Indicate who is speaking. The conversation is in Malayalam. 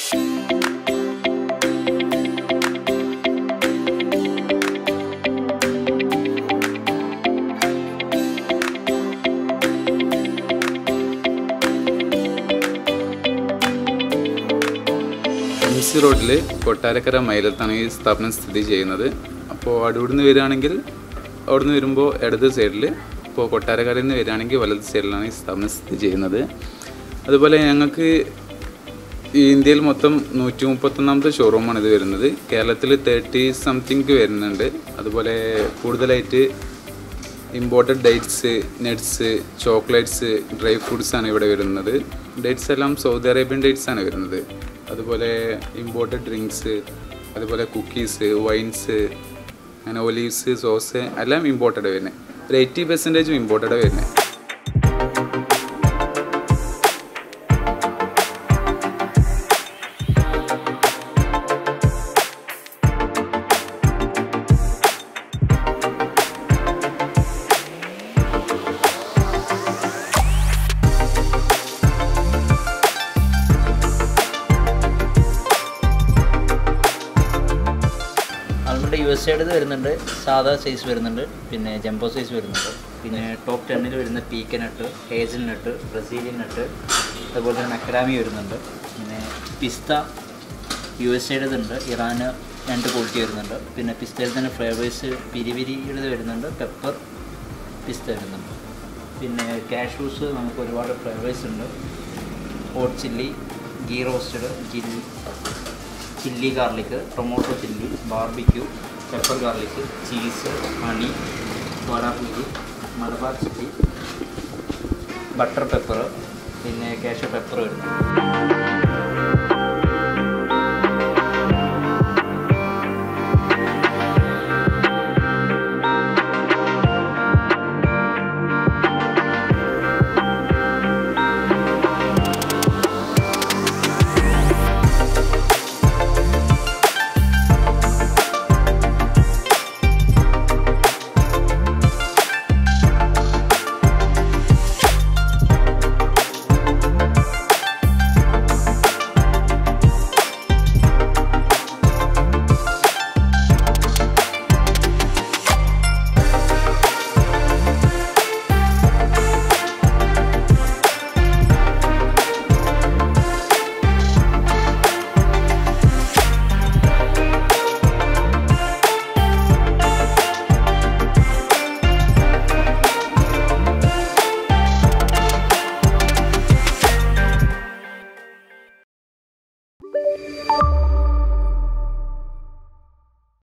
Speaker 1: എം സി റോഡിൽ കൊട്ടാരക്കര മൈലത്താണ് ഈ സ്ഥാപനം സ്ഥിതി ചെയ്യുന്നത് അപ്പോൾ അവിടുന്ന് വരികയാണെങ്കിൽ അവിടുന്ന് വരുമ്പോൾ ഇടത് സൈഡിൽ ഇപ്പോൾ കൊട്ടാരക്കരയിൽ നിന്ന് വരികയാണെങ്കിൽ വലത് സൈഡിലാണ് ഈ സ്ഥാപനം സ്ഥിതി ചെയ്യുന്നത് അതുപോലെ ഞങ്ങൾക്ക് ഈ ഇന്ത്യയിൽ മൊത്തം നൂറ്റി മുപ്പത്തൊന്നാമത്തെ ഷോറൂമാണ് ഇത് വരുന്നത് കേരളത്തിൽ തേർട്ടി സംതിങ് വരുന്നുണ്ട് അതുപോലെ കൂടുതലായിട്ട് imported dates nuts chocolates dry fruits ആണ് ഇവിടെ വരുന്നത് ഡേറ്റ്സ് എല്ലാം സൗദി അറേബ്യൻ ഡേറ്റ്സ് ആണ് വരുന്നത് അതുപോലെ ഇമ്പോർട്ടഡ് ഡ്രിങ്ക്സ് അതുപോലെ കുക്കീസ് വൈൻസ് അങ്ങനെ ഒലീവ്സ് സോസ് എല്ലാം ഇമ്പോർട്ടഡ് വരുന്നത് ഒരു എയ്റ്റി പെർസെൻറ്റേജും ഇമ്പോർട്ടഡ് വരുന്നത്
Speaker 2: ആൽമണ്ട് യു എസ് എയുടെ വരുന്നുണ്ട് സാധാ സൈസ് വരുന്നുണ്ട് പിന്നെ ജംബോ സൈസ് വരുന്നുണ്ട് പിന്നെ ടോപ്പ് ടെന്നിൽ വരുന്ന പീക്ക നട്ട് ഹേസൽ നട്ട് ബ്രസീലിയൻ നട്ട് അതുപോലെ തന്നെ അക്രാമി വരുന്നുണ്ട് പിന്നെ പിസ്ത യു എസ് എയുടേതുണ്ട് ഇറാന് രണ്ട് ക്വാളിറ്റി വരുന്നുണ്ട് പിന്നെ പിസ്തയിൽ തന്നെ ഫ്ലേവേഴ്സ് പിരിവിരിയുടേത് വരുന്നുണ്ട് പെപ്പർ പിസ്ത വരുന്നുണ്ട് പിന്നെ കാഷ്യൂസ് നമുക്ക് ഒരുപാട് ഫ്ലേവേഴ്സ് ഉണ്ട് hot chilli ghee roasted chilli chilli garlic tomato chilli barbecue pepper garlic cheese honey വടാപൂരി മലബാർ ചില്ലി ബട്ടർ പെപ്പർ പിന്നെ കാഷ പെപ്പർ വരുന്നു
Speaker 3: Thank